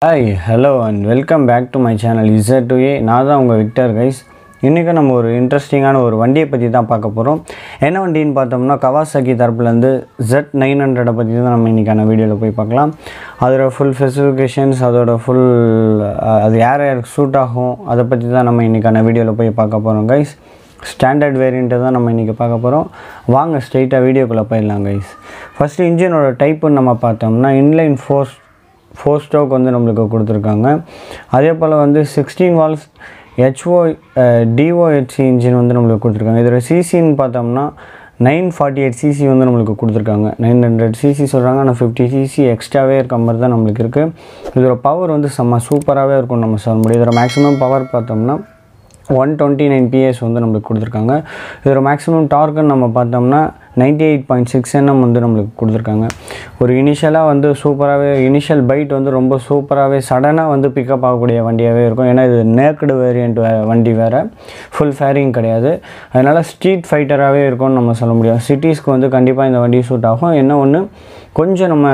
hi hello and welcome back to my channel Z to A நான் தான் உங்கள் Victor guys இன்றைக்கி நம்ம ஒரு இன்ட்ரெஸ்டிங்கான ஒரு வண்டியை பற்றி தான் பார்க்க போகிறோம் என்ன வண்டின்னு பார்த்தோம்னா கவாசாக்கி தரப்புலேருந்து ஜெட் நைன் ஹண்ட்ரடை பற்றி தான் நம்ம இன்றைக்கான வீடியோவில் போய் பார்க்கலாம் அதோட ஃபுல் ஸ்பெசிஃபிகேஷன்ஸ் அதோட ஃபுல் அது யார் யாருக்கு சூட் ஆகும் அதை பற்றி தான் நம்ம இன்றைக்கான வீடியோவில் போய் பார்க்க போகிறோம் கைஸ் ஸ்டாண்டர்ட் வேரியண்ட்டை தான் நம்ம இன்றைக்கி பார்க்க போகிறோம் வாங்க ஸ்ட்ரைட்டாக வீடியோக்குள்ளே போயிடலாம் கைஸ் ஃபஸ்ட்டு இன்ஜினோட டைப்புன்னு நம்ம பார்த்தோம்னா இன்லைன் ஃபோர் ஃபோர் ஸ்ட்ரோக் வந்து நம்மளுக்கு கொடுத்துருக்காங்க அதே போல் வந்து சிக்ஸ்டீன் வால்ஸ் ஹெச்ஓ டிஓஹெச்சி இன்ஜின் வந்து நம்மளுக்கு கொடுத்துருக்காங்க இதில் சிசின்னு பார்த்தோம்னா நைன் ஃபார்ட்டி எயிட் சிசி வந்து நம்மளுக்கு கொடுத்துருக்காங்க நைன் ஹண்ட்ரட் சிசி சொல்கிறாங்க ஆனால் ஃபிஃப்டி சிசி எக்ஸ்ட்ராவே இருக்க மாதிரி தான் நம்மளுக்கு இருக்குது இதோட பவர் வந்து செம்ம சூப்பராகவே இருக்கும் நம்ம சொல்ல முடியும் இதோட மேக்ஸிமம் பவர் பார்த்தோம்னா ஒன் டுவெண்ட்டி நைன் பிஎஸ் வந்து நம்மளுக்கு கொடுத்துருக்காங்க இதோட மேக்ஸிமம் டார்க்குன்னு நம்ம பார்த்தோம்னா ninety eight point six Nm வந்து நம்மளுக்கு கொடுத்துருக்காங்க ஒரு இனிஷியலாக வந்து சூப்பராகவே இனிஷியல் பைட் வந்து ரொம்ப சூப்பராகவே சடனாக வந்து பிக்கப் ஆகக்கூடிய வண்டியாகவே இருக்கும் ஏன்னா இது நேக்கடு வேரியண்ட் வண்டி வேறு ஃபுல் ஃபேரிங் கிடையாது அதனால் ஸ்ட்ரீட் ஃபைட்டராகவே இருக்கும்னு நம்ம சொல்ல முடியும் சிட்டிஸ்க்கு வந்து கண்டிப்பாக இந்த வண்டி சூட் ஆகும் என்ன ஒன்று கொஞ்சம் நம்ம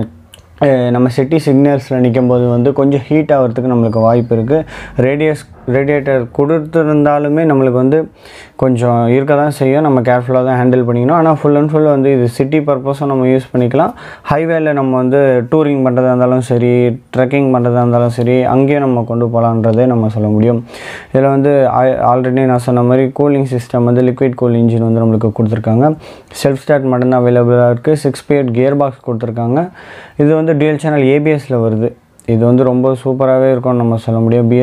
அஹ் நம்ம சிட்டி சிக்னல்ஸில் நிற்கும் போது வந்து கொஞ்சம் ஹீட் ஆகிறதுக்கு நம்மளுக்கு வாய்ப்பு இருக்குது ரேடியஸ் ரேடியேட்டர் கொடுத்துருந்தாலுமே நம்மளுக்கு வந்து கொஞ்சம் இருக்க தான் செய்யும் நம்ம கேர்ஃபுல்லாக தான் ஹேண்டில் பண்ணிக்கணும் ஆனால் ஃபுல் அண்ட் ஃபுல் வந்து இது சிட்டி பர்பஸும் நம்ம யூஸ் பண்ணிக்கலாம் ஹைவேல நம்ம வந்து டூரிங் பண்ணுறதா இருந்தாலும் சரி ட்ரெக்கிங் பண்ணுறதா இருந்தாலும் சரி அங்கேயும் நம்ம கொண்டு போகலான்றதே நம்ம சொல்ல முடியும் இதில் வந்து ஆல்ரெடி நான் சொன்ன மாதிரி கூலிங் சிஸ்டம் வந்து லிக்விட் கூல் இன்ஜின் வந்து நம்மளுக்கு கொடுத்துருக்காங்க செல்ஃப் ஸ்டார்ட் மட்டும்தான் அவைலபிளாக இருக்குது சிக்ஸ் பியட் கியர் பாக்ஸ் கொடுத்துருக்காங்க இது வந்து டியூல் சேனல் ஏபிஎஸ்சில் வருது இது வந்து ரொம்ப சூப்பராகவே இருக்கும்னு நம்ம சொல்ல முடியும் பிஏ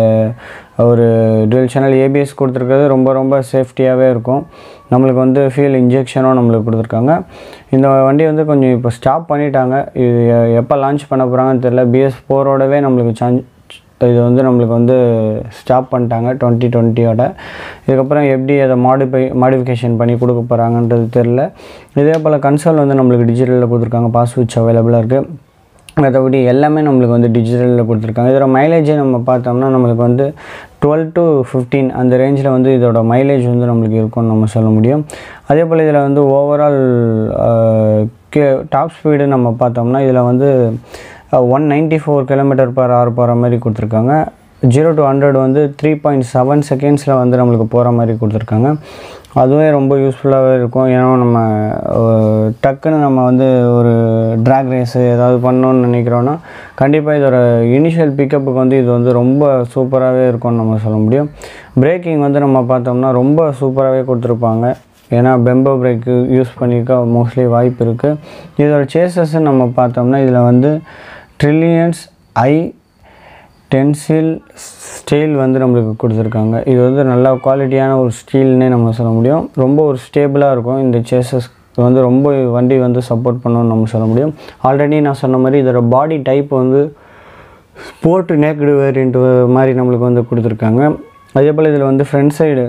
ஒரு டுவெல் சேனல் ஏபிஎஸ் கொடுத்துருக்கிறது ரொம்ப ரொம்ப சேஃப்டியாகவே இருக்கும் நம்மளுக்கு வந்து ஃபியூல் இன்ஜெக்ஷனும் நம்மளுக்கு கொடுத்துருக்காங்க இந்த வண்டி வந்து கொஞ்சம் இப்போ ஸ்டாப் பண்ணிட்டாங்க இது எ- எப்போ லான்ச் பண்ண போகிறாங்கன்னு தெரில பிஎஸ் ஃபோரோடவே நம்மளுக்கு சான்ஸ் இது வந்து நம்மளுக்கு வந்து ஸ்டாப் பண்ணிட்டாங்க டுவெண்ட்டி டுவெண்ட்டியோட இதுக்கப்புறம் எப்படி அதை மாடிஃபை மாடிஃபிகேஷன் பண்ணி கொடுக்க போகிறாங்கன்றது தெரில இதே போல் கன்சோல் வந்து நம்மளுக்கு டிஜிட்டலில் கொடுத்துருக்காங்க பாஸ் ஸ்விட்ச் அவைலபிளாக இருக்குது மற்றபடி எல்லாமே நம்மளுக்கு வந்து டிஜிட்டலில் கொடுத்துருக்காங்க இதோட மைலேஜே நம்ம பார்த்தோம்னா நம்மளுக்கு வந்து டுவெல் டு ஃபிஃப்டீன் அந்த ரேஞ்சில் வந்து இதோட மைலேஜ் வந்து நம்மளுக்கு இருக்கும்னு நம்ம சொல்ல முடியும் அதே போல் இதில் வந்து ஓவரால் டாப் ஸ்பீடு நம்ம பார்த்தோம்னா இதில் வந்து one ninety four kilometre per hour போகிற மாதிரி கொடுத்துருக்காங்க ஜீரோ டு ஹண்ட்ரட் வந்து த்ரீ பாயிண்ட் செவன் செகண்ட்ஸில் வந்து நம்மளுக்கு போகிற மாதிரி கொடுத்துருக்காங்க அதுவே ரொம்ப யூஸ்ஃபுல்லாகவே இருக்கும் ஏன்னா நம்ம அஹ், டக்குன்னு நம்ம வந்து ஒரு ட்ராக் ரேஸு ஏதாவது பண்ணணும்னு நினைக்கிறோன்னா கண்டிப்பாக இதோட இனிஷியல் பிக்கப்புக்கு வந்து இது வந்து ரொம்ப சூப்பராகவே இருக்கும்னு நம்ம சொல்ல முடியும் பிரேக்கிங் வந்து நம்ம பார்த்தோம்னா ரொம்ப சூப்பராகவே கொடுத்துருப்பாங்க ஏன்னா பெம்போ பிரேக்கு யூஸ் பண்ணியிருக்க மோஸ்ட்லி வாய்ப்பு இருக்குது இதோட சேசஸ் நம்ம பார்த்தோம்னா இதில் வந்து ட்ரில்லியன்ஸ் ஐ டென்சில் ஸ்டீல் வந்து நம்மளுக்கு கொடுத்துருக்காங்க இது வந்து நல்ல குவாலிட்டியான ஒரு ஸ்டீல்னே நம்ம சொல்ல முடியும் ரொம்ப ஒரு ஸ்டேபிளாக இருக்கும் இந்த சேசஸ் வந்து ரொம்ப வண்டி வந்து சப்போர்ட் பண்ணணும்னு நம்ம சொல்ல முடியும் ஆல்ரெடி நான் சொன்ன மாதிரி இதோட பாடி டைப் வந்து ஸ்போர்ட் நேக்கடு வேரியண்ட் மாதிரி நம்மளுக்கு வந்து கொடுத்துருக்காங்க அதே போல் இதில் வந்து front side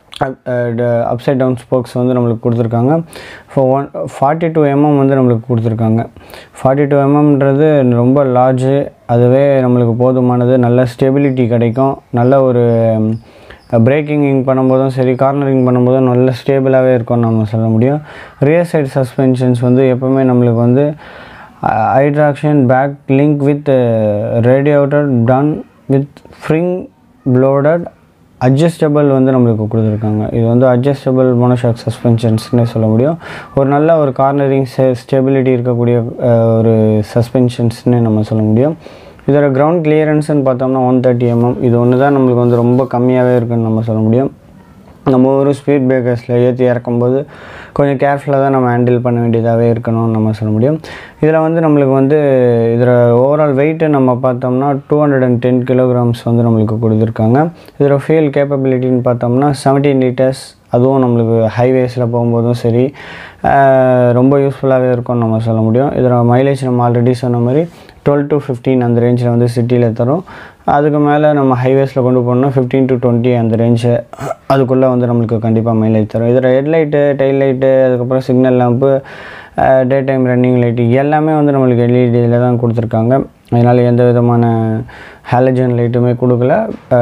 upside down spokes வந்து நம்மளுக்கு கொடுத்துருக்காங்க இப்போ ஒன் ஃபார்ட்டி டூ எம்எம் வந்து நம்மளுக்கு கொடுத்துருக்காங்க ஃபார்ட்டி டூ எம்எம்ன்றது ரொம்ப லார்ஜு அதுவே நம்மளுக்கு போதுமானது நல்ல ஸ்டெபிலிட்டி கிடைக்கும் நல்ல ஒரு பிரேக்கிங் பண்ணும்போதும் சரி கார்னரிங் பண்ணும்போதும் நல்ல ஸ்டேபிளாகவே இருக்கும்னு நம்ம சொல்ல முடியும் ரியர் சைடு சஸ்பென்ஷன்ஸ் வந்து எப்போவுமே நம்மளுக்கு வந்து ஹைட்ராக்ஷன் பேக் லிங்க் வித் ரேடியோட்டர் டன் வித் ஃப்ரிங் ப்ளோடட் அட்ஜஸ்டபிள் வந்து நம்மளுக்கு கொடுத்துருக்காங்க இது வந்து அட்ஜஸ்டபிள் மோனோஷாக் சஸ்பென்ஷன்ஸ்னே சொல்ல முடியும் ஒரு நல்ல ஒரு கார்னரிங் ஸ்டெபிலிட்டி இருக்கக்கூடிய அஹ், ஒரு சஸ்பென்ஷன்ஸ்னு நம்ம சொல்ல முடியும் இதோட கிரவுண்ட் கிளியரன்ஸ்னு பார்த்தோம்னா ஒன் தேர்ட்டி எம்எம் இது ஒன்று தான் நம்மளுக்கு வந்து ரொம்ப கம்மியாகவே இருக்குன்னு நம்ம சொல்ல முடியும் நம்ம ஒரு ஸ்பீட் பிரேக்கர்ஸில் ஏற்றி இறக்கும்போது கொஞ்சம் கேர்ஃபுல்லாக தான் நம்ம ஹேண்டில் பண்ண வேண்டியதாகவே இருக்கணும்னு நம்ம சொல்ல முடியும் இதில் வந்து நம்மளுக்கு வந்து இதில் ஓவரால் வெயிட்டு நம்ம பார்த்தோம்னா two hundred and ten kilograms வந்து நம்மளுக்கு கொடுத்துருக்காங்க இதில் ஃபியூல் கேப்பபிலிட்டின்னு பார்த்தோம்னா செவன்டீன் லிட்டர்ஸ் அதுவும் நம்மளுக்கு ஹைவேஸில் போகும்போதும் சரி ஆஹ், ரொம்ப யூஸ்ஃபுல்லாகவே இருக்கும்னு நம்ம சொல்ல முடியும் இதில் மைலேஜ் நம்ம ஆல்ரெடி சொன்ன மாதிரி டுவெல் டு ஃபிஃப்டீன் அந்த ரேஞ்சில் வந்து சிட்டியில் தரும் அதுக்கு மேலே நம்ம ஹைவேஸில் கொண்டு போனோம்னா ஃபிஃப்டீன் டு டுவெண்ட்டி அந்த ரேஞ்சு அதுக்குள்ளே வந்து நம்மளுக்கு கண்டிப்பாக மைலேஜ் தரும் இதில் ஹெட்லைட்டு டெயில் லைட்டு அதுக்கப்புறம் signal lamp day time running light எல்லாமே வந்து நம்மளுக்கு எல்இடியில் தான் கொடுத்துருக்காங்க அதனால் எந்த விதமான ஹாலஜன் லைட்டுமே கொடுக்கல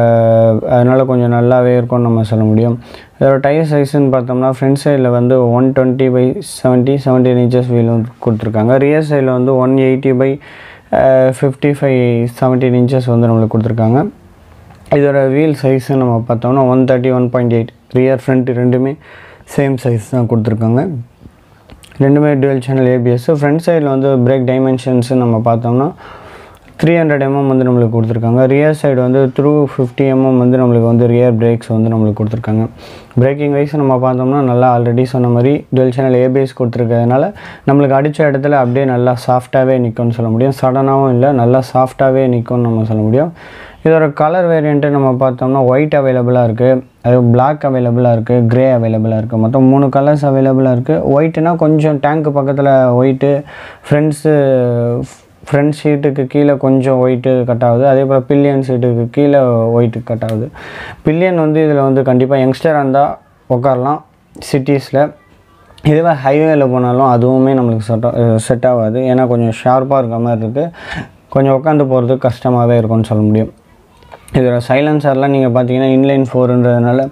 அதனால் கொஞ்சம் நல்லாவே இருக்கும்னு நம்ம சொல்ல முடியும் இதோட டயர் சைஸ்ன்னு பார்த்தோம்னா ஃப்ரண்ட் சைடில் வந்து one twenty by seventy seventeen inches wheel வந்து கொடுத்துருக்காங்க ரியர் சைடில் வந்து one eighty by fifty five seventeen inches வந்து நம்மளுக்கு கொடுத்துருக்காங்க இதோட வீல் சைஸு நம்ம பார்த்தோம்னா one thirty one point eight rear front ரெண்டுமே சேம் சைஸ் தான் கொடுத்துருக்காங்க ரெண்டுமே டுவெல் சேனல் ஏபிஎஸ் ஃப்ரண்ட் சைடில் வந்து பிரேக் டைமென்ஷன்ஸு நம்ம பார்த்தோம்னா த்ரீ ஹண்ட்ரட் எம்எம் வந்து நம்மளுக்கு கொடுத்துருக்காங்க ரியர் சைடு வந்து த்ரூ ஃபிஃப்டி எம்எம் வந்து நம்மளுக்கு வந்து ரியர் பிரேக்ஸ் வந்து நம்மளுக்கு கொடுத்துருக்காங்க பிரேக்கிங் வைஸ் நம்ம பார்த்தோம்னா நல்லா ஆல்ரெடி சொன்ன மாதிரி டுவெல் சேனல் ஏபிஎஸ் கொடுத்துருக்கறதுனால நம்மளுக்கு அடித்த இடத்துல அப்படியே நல்லா சாஃப்டாகவே நிற்கும்னு சொல்ல முடியும் சடனாகவும் இல்லை நல்லா சாஃப்டாகவே நிற்கும்னு நம்ம சொல்ல முடியும் இதோட கலர் வேரியண்ட்டு நம்ம பார்த்தோம்னா ஒயிட் அவைலபிளாக இருக்குது அது பிளாக் அவைலபிளாக இருக்குது க்ரே அவைலபிளாக இருக்குது மொத்தம் மூணு கலர்ஸ் அவைலபிளாக இருக்குது ஒயிட்னா கொஞ்சம் டேங்க்கு பக்கத்தில் ஒயிட்டு ஃப்ரெண்ட்ஸு ஃப்ரண்ட் சீட்டுக்கு கீழே கொஞ்சம் ஒயிட்டு கட் ஆகுது அதே போல் பில்லியன் சீட்டுக்கு கீழே ஒயிட்டு கட் ஆகுது பில்லியன் வந்து இதில் வந்து கண்டிப்பாக யங்ஸ்டராக இருந்தால் உட்காரலாம் சிட்டிஸில் இதுவே ஹைவேல போனாலும் அதுவுமே நம்மளுக்கு செட் செட் ஆகாது ஏன்னா கொஞ்சம் ஷார்ப்பாக இருக்க மாதிரி இருக்குது கொஞ்சம் உட்காந்து போகிறதுக்கு கஷ்டமாகவே இருக்கும்னு சொல்ல முடியும் இதில் சைலன்சர்லாம் நீங்கள் பார்த்தீங்கன்னா இன்லைன் ஃபோருன்றதுனால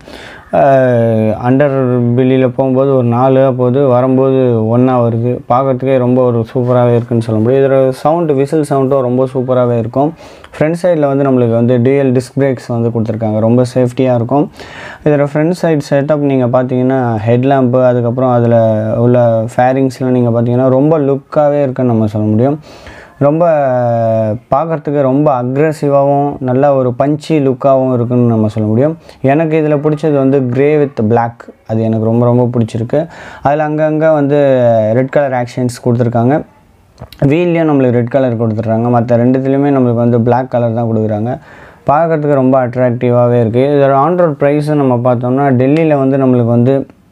அண்டர் பில்லியில் போகும்போது ஒரு நாலு போகுது வரும்போது ஒன்றா வருது பார்க்குறதுக்கே ரொம்ப ஒரு சூப்பராகவே இருக்குன்னு சொல்ல முடியும் இதில் சவுண்டு விசில் சவுண்டும் ரொம்ப சூப்பராகவே இருக்கும் ஃப்ரண்ட் சைடில் வந்து நம்மளுக்கு வந்து டிஎல் டிஸ்க் பிரேக்ஸ் வந்து கொடுத்துருக்காங்க ரொம்ப சேஃப்டியாக இருக்கும் இதில் ஃப்ரண்ட் சைடு செட்டப் நீங்கள் பார்த்தீங்கன்னா ஹெட்லாம்ப்பு அதுக்கப்புறம் அதில் உள்ள ஃபேரிங்ஸ்லாம் நீங்கள் பார்த்தீங்கன்னா ரொம்ப லுக்காகவே இருக்குன்னு நம்ம சொல்ல முடியும் ரொம்ப பார்க்குறதுக்கு ரொம்ப அக்ரெசிவாகவும் நல்ல ஒரு பஞ்சி லுக்காகவும் இருக்குன்னு நம்ம சொல்ல முடியும் எனக்கு இதில் பிடிச்சது வந்து க்ரே வித் பிளாக் அது எனக்கு ரொம்ப ரொம்ப பிடிச்சிருக்கு அதில் அங்கங்கே வந்து ரெட் கலர் ஆக்ஷன்ஸ் கொடுத்துருக்காங்க வீல்லையும் நம்மளுக்கு ரெட் கலர் கொடுத்துட்றாங்க மற்ற ரெண்டுத்துலேயுமே நம்மளுக்கு வந்து பிளாக் கலர் தான் கொடுக்குறாங்க பார்க்குறதுக்கு ரொம்ப அட்ராக்டிவாகவே இருக்குது இதோட ஆன்ரோட் ப்ரைஸும் நம்ம பார்த்தோம்னா டெல்லியில் வந்து நம்மளுக்கு வந்து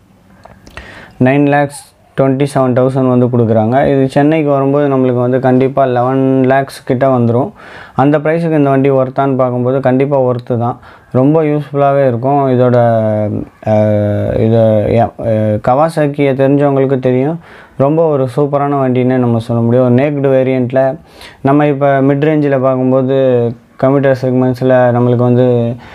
nine lakhs twenty seven thousand வந்து கொடுக்குறாங்க இது சென்னைக்கு வரும்போது நம்மளுக்கு வந்து கண்டிப்பாக லெவன் லேக்ஸ் கிட்ட வந்துடும் அந்த ப்ரைஸுக்கு இந்த வண்டி ஒர்த்தான்னு பார்க்கும்போது கண்டிப்பாக ஒர்த்து தான் ரொம்ப யூஸ்ஃபுல்லாகவே இருக்கும் இதோட அஹ், இதை கவாசாக்கியை தெரிஞ்சவங்களுக்கு தெரியும் ரொம்ப ஒரு சூப்பரான வண்டின்னே நம்ம சொல்ல முடியும் ஒரு நேக்டு வேரியண்ட்டில் நம்ம இப்போ மிட் ரேஞ்சில் பார்க்கும்போது கம்ப்யூட்டர் செக்மெண்ட்ஸில் நம்மளுக்கு வந்து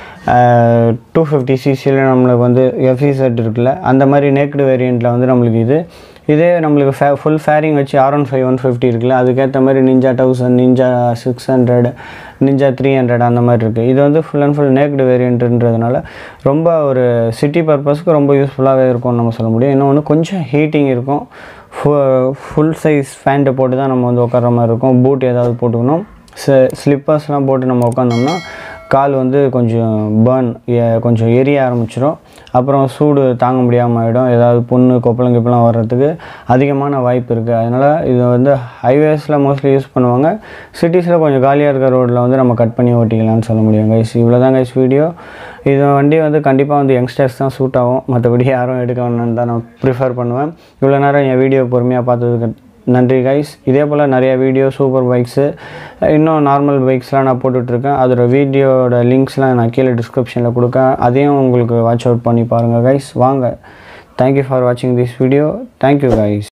டூ ஃபிஃப்டி சிசியில் நம்மளுக்கு வந்து எஃப்சி செட் இருக்குல்ல அந்த மாதிரி நேக்டு வேரியண்ட்டில் வந்து நம்மளுக்கு இது இதே நம்மளுக்கு ஃபே ஃபுல் ஃபேரிங் வச்சு R one five one fifty இருக்குல்ல அதுக்கேற்ற மாதிரி Ninja thousand Ninja six hundred Ninja three hundred அந்த மாதிரி இருக்குது இது வந்து ஃபுல் அண்ட் ஃபுல் நேக்டு வேரியண்ட்டுன்றதுனால ரொம்ப ஒரு சிட்டி பர்பஸ்க்கு ரொம்ப யூஸ்ஃபுல்லாகவே இருக்கும்னு நம்ம சொல்ல முடியும் இன்னொன்று கொஞ்சம் ஹீட்டிங் இருக்கும் ஃபுல் சைஸ் ஃபேண்ட்டை போட்டு தான் நம்ம வந்து உட்கார மாதிரி இருக்கும் பூட் ஏதாவது போட்டுக்கணும் ஸ்லிப்பர்ஸ்லாம் போட்டு நம்ம உட்காந்தோம்னா கால் வந்து கொஞ்சம் பேர்ன் கொஞ்சம் எரிய ஆரம்பிச்சிடும் அப்புறம் சூடு தாங்க முடியாமல் ஆகிடும் ஏதாவது புண்ணு கொப்பளம் கிப்பளம் வர்றதுக்கு அதிகமான வாய்ப்பு இருக்குது அதனால் இது வந்து ஹைவேஸில் மோஸ்ட்லி யூஸ் பண்ணுவாங்க சிட்டிஸில் கொஞ்சம் காலியாக இருக்கிற ரோட்டில் வந்து நம்ம கட் பண்ணி ஓட்டிக்கலாம்னு சொல்ல முடியும் கைஸ் இவ்வளோ தான் கைஸ் வீடியோ இது வண்டி வந்து கண்டிப்பாக வந்து யங்ஸ்டர்ஸ் தான் சூட் ஆகும் மற்றபடி யாரும் எடுக்க வேணும்னு தான் நான் ப்ரிஃபர் பண்ணுவேன் இவ்வளோ நேரம் என் வீடியோ பொறுமையாக பார்த்ததுக்கு நன்றி கைஸ் இதே போல் நிறைய வீடியோ சூப்பர் பைக்ஸு இன்னும் நார்மல் பைக்ஸ்லாம் நான் போட்டுட்ருக்கேன் அதோட வீடியோட லிங்க்ஸ்லாம் நான் கீழே டிஸ்கிரிப்ஷனில் கொடுக்கேன் அதையும் உங்களுக்கு வாட்ச் அவுட் பண்ணி பாருங்கள் கைஸ் வாங்க தேங்க்யூ ஃபார் வாட்சிங் திஸ் வீடியோ தேங்க்யூ கைஸ்